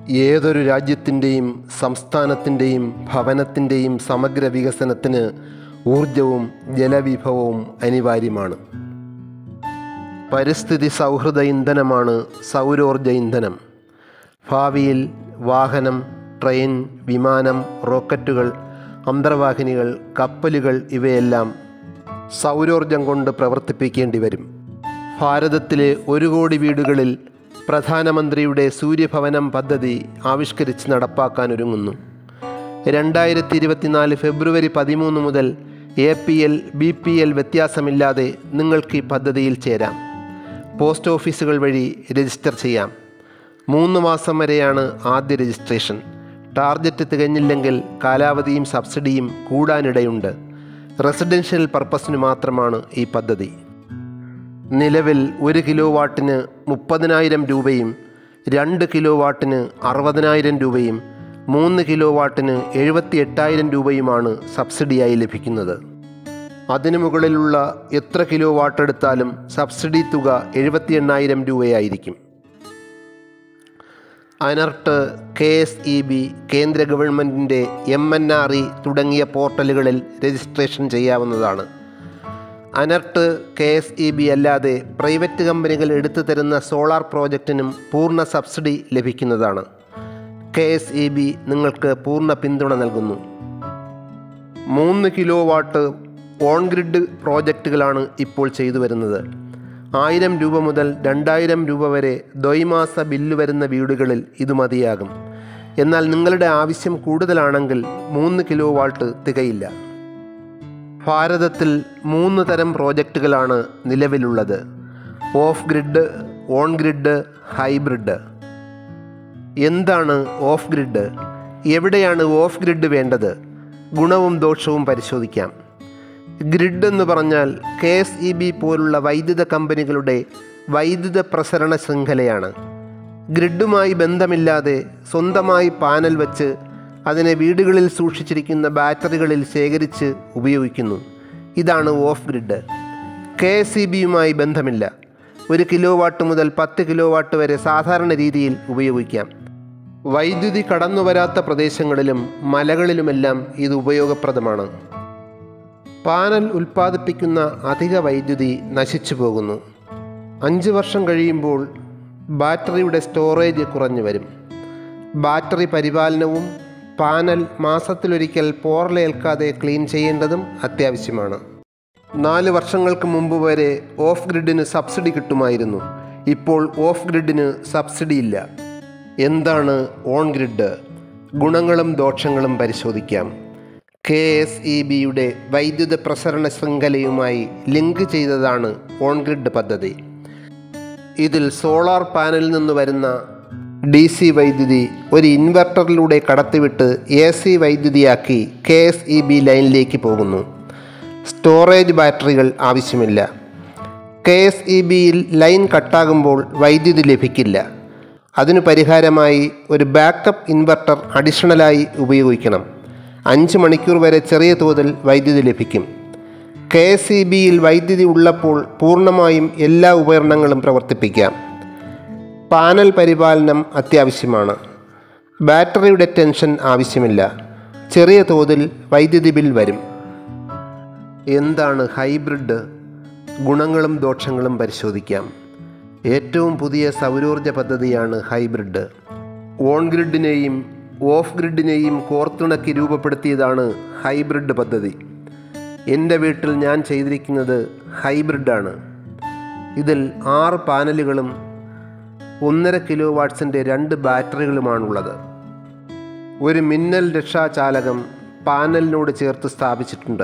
ഏതൊരു രാജ്യത്തിൻ്റെയും സംസ്ഥാനത്തിൻ്റെയും ഭവനത്തിൻ്റെയും സമഗ്ര വികസനത്തിന് ഊർജവും ജലവിഭവവും അനിവാര്യമാണ് പരിസ്ഥിതി സൗഹൃദ ഇന്ധനമാണ് സൗരോർജ ഇന്ധനം ഭാവിയിൽ വാഹനം ട്രെയിൻ വിമാനം റോക്കറ്റുകൾ അന്തർവാഹിനികൾ കപ്പലുകൾ ഇവയെല്ലാം സൗരോർജം കൊണ്ട് പ്രവർത്തിപ്പിക്കേണ്ടി വരും ഭാരതത്തിലെ ഒരു കോടി വീടുകളിൽ പ്രധാനമന്ത്രിയുടെ സൂര്യഭവനം പദ്ധതി ആവിഷ്കരിച്ച് നടപ്പാക്കാൻ ഒരുങ്ങുന്നു രണ്ടായിരത്തി ഇരുപത്തിനാല് ഫെബ്രുവരി പതിമൂന്ന് മുതൽ A P L B P L വ്യത്യാസമില്ലാതെ നിങ്ങൾക്ക് ഈ പദ്ധതിയിൽ ചേരാം പോസ്റ്റ് ഓഫീസുകൾ വഴി രജിസ്റ്റർ ചെയ്യാം മൂന്ന് മാസം വരെയാണ് ആദ്യ രജിസ്ട്രേഷൻ ടാർഗറ്റ് തികഞ്ഞില്ലെങ്കിൽ കാലാവധിയും സബ്സിഡിയും കൂടാനിടയുണ്ട് റെസിഡൻഷ്യൽ പർപ്പസിന് മാത്രമാണ് ഈ പദ്ധതി നിലവിൽ ഒരു കിലോ വാട്ടിന് മുപ്പതിനായിരം രൂപയും രണ്ട് കിലോ വാട്ടിന് അറുപതിനായിരം രൂപയും മൂന്ന് കിലോ വാട്ടിന് എഴുപത്തി എട്ടായിരം രൂപയുമാണ് സബ്സിഡിയായി ലഭിക്കുന്നത് അതിനു മുകളിലുള്ള എത്ര കിലോ വാട്ട് എടുത്താലും സബ്സിഡി തുക എഴുപത്തി എണ്ണായിരം രൂപയായിരിക്കും ANERT K S E B കേന്ദ്ര ഗവൺമെൻറ്റിൻ്റെ എം എൻ ആർ ഇ തുടങ്ങിയ പോർട്ടലുകളിൽ രജിസ്ട്രേഷൻ ചെയ്യാവുന്നതാണ് ANERT K S E B അല്ലാതെ പ്രൈവറ്റ് കമ്പനികൾ എടുത്തു തരുന്ന സോളാർ പ്രോജക്റ്റിനും പൂർണ്ണ സബ്സിഡി ലഭിക്കുന്നതാണ് കെ എസ് ഇ ബി നിങ്ങൾക്ക് പൂർണ്ണ പിന്തുണ നൽകുന്നു മൂന്ന് കിലോ വാട്ട് ഓൺ ഗ്രിഡ് പ്രോജക്റ്റുകളാണ് ഇപ്പോൾ ചെയ്തു വരുന്നത് ആയിരം രൂപ മുതൽ രണ്ടായിരം രൂപ വരെ ദ്വൈമാസ ബില്ല് വരുന്ന വീടുകളിൽ ഇത് മതിയാകും എന്നാൽ നിങ്ങളുടെ ആവശ്യം കൂടുതലാണെങ്കിൽ മൂന്ന് കിലോ വാട്ട് തികയില്ല ഭാരതത്തിൽ മൂന്ന് തരം പ്രോജക്റ്റുകളാണ് നിലവിലുള്ളത് off grid on grid hybrid എന്താണ് ഓഫ് ഗ്രിഡ് എവിടെയാണ് ഓഫ് ഗ്രിഡ് വേണ്ടത് ഗുണവും ദോഷവും പരിശോധിക്കാം ഗ്രിഡ് എന്ന് പറഞ്ഞാൽ കെ എസ് ഇ ബി പോലുള്ള വൈദ്യുത കമ്പനികളുടെ വൈദ്യുത പ്രസരണ ശൃംഖലയാണ് ഗ്രിഡുമായി ബന്ധമില്ലാതെ സ്വന്തമായി പാനൽ വച്ച് അതിനെ വീടുകളിൽ സൂക്ഷിച്ചിരിക്കുന്ന ബാറ്ററികളിൽ ശേഖരിച്ച് ഉപയോഗിക്കുന്നു ഇതാണ് off grid K S E ബിയുമായി ബന്ധമില്ല ഒരു കിലോ വാട്ട് മുതൽ പത്ത് കിലോ വാട്ട് വരെ സാധാരണ രീതിയിൽ ഉപയോഗിക്കാം വൈദ്യുതി കടന്നു വരാത്ത പ്രദേശങ്ങളിലും മലകളിലുമെല്ലാം ഇത് ഉപയോഗപ്രദമാണ് പാനൽ ഉൽപ്പാദിപ്പിക്കുന്ന അധിക വൈദ്യുതി നശിച്ചു പോകുന്നു അഞ്ച് വർഷം കഴിയുമ്പോൾ ബാറ്ററിയുടെ സ്റ്റോറേജ് കുറഞ്ഞു വരും ബാറ്ററി പരിപാലനവും പാനൽ മാസത്തിലൊരിക്കൽ പോറലേൽക്കാതെ ക്ലീൻ ചെയ്യേണ്ടതും അത്യാവശ്യമാണ് നാല് വർഷങ്ങൾക്ക് മുമ്പ് വരെ ഓഫ് ഗ്രിഡിന് സബ്സിഡി കിട്ടുമായിരുന്നു ഇപ്പോൾ ഓഫ് ഗ്രിഡിന് സബ്സിഡി ഇല്ല എന്താണ് ഓൺ ഗ്രിഡ് ഗുണങ്ങളും ദോഷങ്ങളും പരിശോധിക്കാം കെ എസ് ഇ ബിയുടെ വൈദ്യുത പ്രസരണ ശൃംഖലയുമായി ലിങ്ക് ചെയ്തതാണ് ഓൺ ഗ്രിഡ് പദ്ധതി ഇതിൽ സോളാർ പാനലിൽ നിന്ന് വരുന്ന ഡി സി വൈദ്യുതി ഒരു ഇൻവെർട്ടറിലൂടെ കടത്തിവിട്ട് എ സി വൈദ്യുതിയാക്കി കെ എസ് ഇ ബി ലൈനിലേക്ക് പോകുന്നു സ്റ്റോറേജ് ബാറ്ററികൾ ആവശ്യമില്ല കെ എസ് ഇ ബിയിൽ ലൈൻ കട്ടാകുമ്പോൾ വൈദ്യുതി ലഭിക്കില്ല അതിനു പരിഹാരമായി ഒരു ബാക്കപ്പ് ഇൻവെർട്ടർ അഡീഷണലായി ഉപയോഗിക്കണം അഞ്ച് മണിക്കൂർ വരെ ചെറിയ തോതിൽ വൈദ്യുതി ലഭിക്കും കെ എസ് ഇ ബിയിൽ വൈദ്യുതി ഉള്ളപ്പോൾ പൂർണ്ണമായും എല്ലാ ഉപകരണങ്ങളും പ്രവർത്തിപ്പിക്കാം പാനൽ പരിപാലനം അത്യാവശ്യമാണ് ബാറ്ററിയുടെ ടെൻഷൻ ആവശ്യമില്ല ചെറിയ തോതിൽ വൈദ്യുതി ബിൽ വരും എന്താണ് ഹൈബ്രിഡ് ഗുണങ്ങളും ദോഷങ്ങളും പരിശോധിക്കാം ഏറ്റവും പുതിയ സൗരോർജ പദ്ധതിയാണ് ഹൈബ്രിഡ് ഓൺ ഗ്രിഡിനെയും ഓഫ് ഗ്രിഡിനെയും കോർത്തിണക്കി രൂപപ്പെടുത്തിയതാണ് ഹൈബ്രിഡ് പദ്ധതി എൻ്റെ വീട്ടിൽ ഞാൻ ചെയ്തിരിക്കുന്നത് ഹൈബ്രിഡാണ് ഇതിൽ ആറ് പാനലുകളും ഒന്നര കിലോ വാട്ട്സിൻ്റെ രണ്ട് ബാറ്ററികളുമാണുള്ളത് ഒരു മിന്നൽ രക്ഷാചാലകം പാനലിനോട് ചേർത്ത് സ്ഥാപിച്ചിട്ടുണ്ട്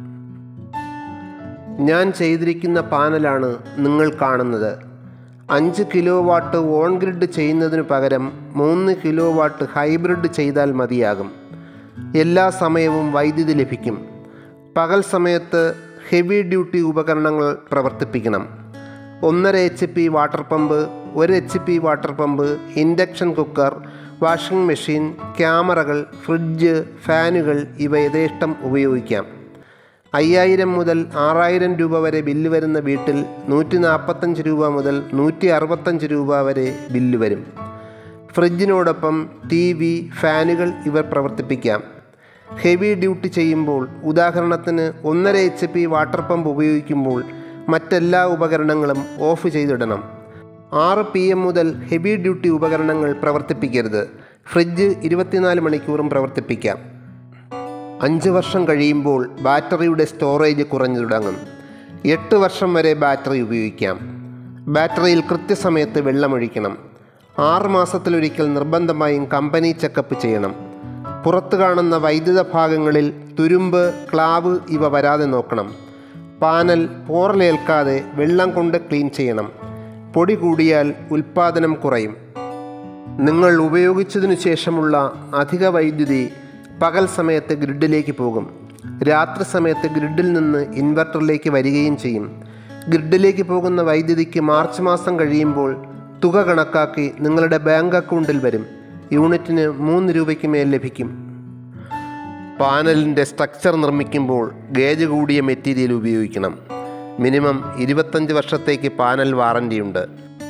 ഞാൻ ചെയ്തിരിക്കുന്ന പാനലാണ് നിങ്ങൾ കാണുന്നത് അഞ്ച് കിലോ വാട്ട് ഓൺ ഗ്രിഡ് ചെയ്യുന്നതിനു പകരം മൂന്ന് കിലോ വാട്ട് ഹൈബ്രിഡ് ചെയ്താൽ മതിയാകും എല്ലാ സമയവും വൈദ്യുതി ലഭിക്കും പകൽ സമയത്ത് ഹെവി ഡ്യൂട്ടി ഉപകരണങ്ങൾ പ്രവർത്തിപ്പിക്കണം ഒന്നര എച്ച് പി വാട്ടർ പമ്പ് ഒരു H P water pump induction cooker washing machine ക്യാമറകൾ ഫ്രിഡ്ജ് ഫാനുകൾ ഇവ യഥേഷ്ടം ഉപയോഗിക്കാം അയ്യായിരം മുതൽ ആറായിരം രൂപ വരെ ബില്ല് വരുന്ന വീട്ടിൽ നൂറ്റി നാൽപ്പത്തഞ്ച് രൂപ മുതൽ നൂറ്റി അറുപത്തഞ്ച് രൂപ വരെ ബില്ല് വരും ഫ്രിഡ്ജിനോടൊപ്പം ടി വി ഫാനുകൾ ഇവർ പ്രവർത്തിപ്പിക്കാം ഹെവി ഡ്യൂട്ടി ചെയ്യുമ്പോൾ ഉദാഹരണത്തിന് ഒന്നര എച്ച് പി വാട്ടർ പമ്പ് ഉപയോഗിക്കുമ്പോൾ മറ്റെല്ലാ ഉപകരണങ്ങളും ഓഫ് ചെയ്തിടണം ആറ് പി എം മുതൽ ഹെവി ഡ്യൂട്ടി ഉപകരണങ്ങൾ പ്രവർത്തിപ്പിക്കരുത് ഫ്രിഡ്ജ് ഇരുപത്തിനാല് മണിക്കൂറും പ്രവർത്തിപ്പിക്കാം അഞ്ച് വർഷം കഴിയുമ്പോൾ ബാറ്ററിയുടെ സ്റ്റോറേജ് കുറഞ്ഞു തുടങ്ങും എട്ട് വർഷം വരെ ബാറ്ററി ഉപയോഗിക്കാം ബാറ്ററിയിൽ കൃത്യസമയത്ത് വെള്ളമൊഴിക്കണം ആറ് മാസത്തിലൊരിക്കൽ നിർബന്ധമായും കമ്പനി ചെക്കപ്പ് ചെയ്യണം പുറത്ത് കാണുന്ന വൈദ്യുത ഭാഗങ്ങളിൽ തുരുമ്പ് ക്ലാവ് ഇവ വരാതെ നോക്കണം പാനൽ പോറലേൽക്കാതെ വെള്ളം കൊണ്ട് ക്ലീൻ ചെയ്യണം പൊടി കൂടിയാൽ ഉൽപ്പാദനം കുറയും നിങ്ങൾ ഉപയോഗിച്ചതിനു ശേഷമുള്ള അധിക വൈദ്യുതി പകൽ സമയത്ത് ഗ്രിഡിലേക്ക് പോകും രാത്രി സമയത്ത് ഗ്രിഡിൽ നിന്ന് ഇൻവെർട്ടറിലേക്ക് വരികയും ചെയ്യും ഗ്രിഡിലേക്ക് പോകുന്ന വൈദ്യുതിക്ക് മാർച്ച് മാസം കഴിയുമ്പോൾ തുക കണക്കാക്കി നിങ്ങളുടെ ബാങ്ക് അക്കൗണ്ടിൽ വരും യൂണിറ്റിന് മൂന്ന് രൂപയ്ക്ക് മേൽ ലഭിക്കും പാനലിൻ്റെ സ്ട്രക്ചർ നിർമ്മിക്കുമ്പോൾ ഗേജ് കൂടിയ മെറ്റീരിയൽ ഉപയോഗിക്കണം മിനിമം ഇരുപത്തഞ്ച് വർഷത്തേക്ക് പാനൽ വാറൻറ്റിയുണ്ട്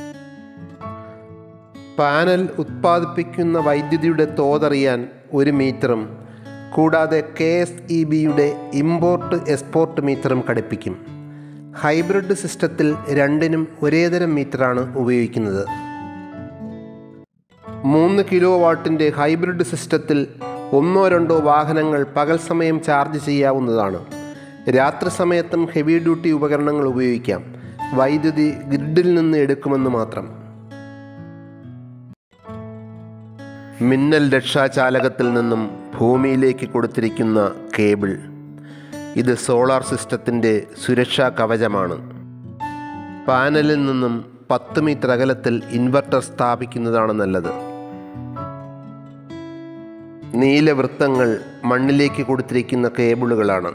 പാനൽ ഉത്പാദിപ്പിക്കുന്ന വൈദ്യുതിയുടെ തോതറിയാൻ ഒരു മീറ്ററും കൂടാതെ കെ എസ് ഇ ബിയുടെ ഇമ്പോർട്ട് എക്സ്പോർട്ട് മീറ്ററും ഘടിപ്പിക്കും ഹൈബ്രിഡ് സിസ്റ്റത്തിൽ രണ്ടിനും ഒരേതരം മീറ്ററാണ് ഉപയോഗിക്കുന്നത് മൂന്ന് കിലോ വാട്ടിൻ്റെ ഹൈബ്രിഡ് സിസ്റ്റത്തിൽ ഒന്നോ രണ്ടോ വാഹനങ്ങൾ പകൽ സമയം ചാർജ് ചെയ്യാവുന്നതാണ് രാത്രി സമയത്തും ഹെവി ഡ്യൂട്ടി ഉപകരണങ്ങൾ ഉപയോഗിക്കാം വൈദ്യുതി ഗ്രിഡിൽ നിന്ന് എടുക്കുമെന്ന് മാത്രം മിന്നൽ രക്ഷാചാലകത്തിൽ നിന്നും ഭൂമിയിലേക്ക് കൊടുത്തിരിക്കുന്ന കേബിൾ ഇത് സോളാർ സിസ്റ്റത്തിൻ്റെ സുരക്ഷാ കവചമാണ് പാനലിൽ നിന്നും പത്ത് മീറ്റർ അകലത്തിൽ ഇൻവെർട്ടർ സ്ഥാപിക്കുന്നതാണ് നല്ലത് നീലവൃത്തങ്ങൾ മണ്ണിലേക്ക് കൊടുത്തിരിക്കുന്ന കേബിളുകളാണ്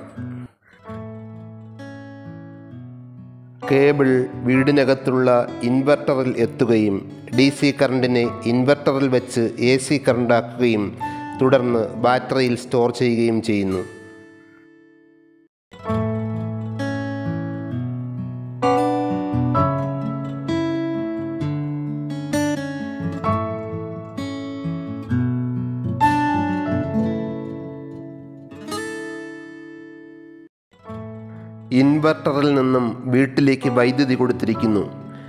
കേബിൾ വീടിനകത്തുള്ള ഇൻവെർട്ടറിൽ എത്തുകയും ഡി സി കറണ്ടിനെ ഇൻവെർട്ടറിൽ വെച്ച് എ സി കറണ്ടാക്കുകയും തുടർന്ന് ബാറ്ററിയിൽ സ്റ്റോർ ചെയ്യുകയും ചെയ്യുന്നു ഇൻവെർട്ടറിൽ നിന്നും വീട്ടിലേക്ക് വൈദ്യുതി കൊടുത്തിരിക്കുന്നു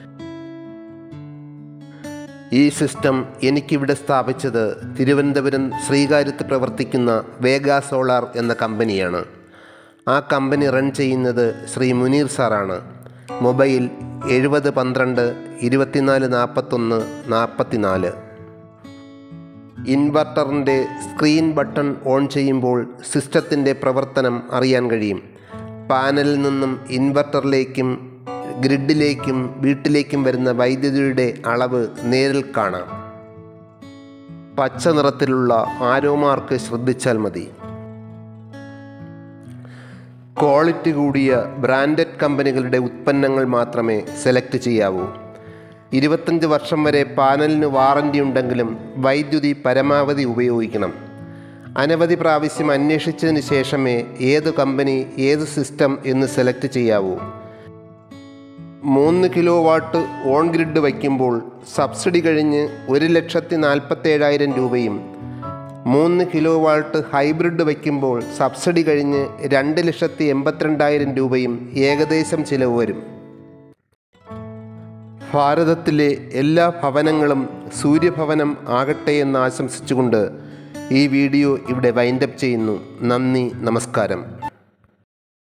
ഈ സിസ്റ്റം എനിക്കിവിടെ സ്ഥാപിച്ചത് തിരുവനന്തപുരം ശ്രീകാര്യത്ത് പ്രവർത്തിക്കുന്ന വേഗ സോളാർ എന്ന കമ്പനിയാണ് ആ കമ്പനി റൺ ചെയ്യുന്നത് ശ്രീ മുനീർ സാറാണ് മൊബൈൽ എഴുപത് പന്ത്രണ്ട് ഇരുപത്തിനാല് നാൽപ്പത്തൊന്ന് നാൽപ്പത്തിനാല് ഇൻവെർട്ടറിൻ്റെ സ്ക്രീൻ ബട്ടൺ ഓൺ ചെയ്യുമ്പോൾ സിസ്റ്റത്തിൻ്റെ പ്രവർത്തനം അറിയാൻ കഴിയും പാനലിൽ നിന്നും ഇൻവെർട്ടറിലേക്കും ഗ്രിഡിലേക്കും വീട്ടിലേക്കും വരുന്ന വൈദ്യുതിയുടെ അളവ് നേരിൽ കാണാം പച്ച നിറത്തിലുള്ള ആരോ മാർക്ക് ശ്രദ്ധിച്ചാൽ മതി ക്വാളിറ്റി കൂടിയ ബ്രാൻഡഡ് കമ്പനികളുടെ ഉൽപ്പന്നങ്ങൾ മാത്രമേ സെലക്ട് ചെയ്യാവൂ ഇരുപത്തഞ്ച് വർഷം വരെ പാനലിന് വാറണ്ടി ഉണ്ടെങ്കിലും വൈദ്യുതി പരമാവധി ഉപയോഗിക്കണം അനവധി പ്രാവശ്യം അന്വേഷിച്ചതിന് ശേഷമേ ഏത് കമ്പനി ഏത് സിസ്റ്റം എന്ന് സെലക്ട് ചെയ്യാവൂ മൂന്ന് കിലോ വാട്ട് ഓൺ ഗ്രിഡ് വയ്ക്കുമ്പോൾ സബ്സിഡി കഴിഞ്ഞ് ഒരു ലക്ഷത്തി നാൽപ്പത്തേഴായിരം രൂപയും മൂന്ന് കിലോ വാട്ട് ഹൈബ്രിഡ് വയ്ക്കുമ്പോൾ സബ്സിഡി കഴിഞ്ഞ് രണ്ട് ലക്ഷത്തി എൺപത്തിരണ്ടായിരം രൂപയും ഏകദേശം ചിലവ് വരും ഭാരതത്തിലെ എല്ലാ ഭവനങ്ങളും സൂര്യഭവനം ആകട്ടെ എന്ന് ആശംസിച്ചുകൊണ്ട് ഈ വീഡിയോ ഇവിടെ വൈൻഡപ്പ് ചെയ്യുന്നു നന്ദി നമസ്കാരം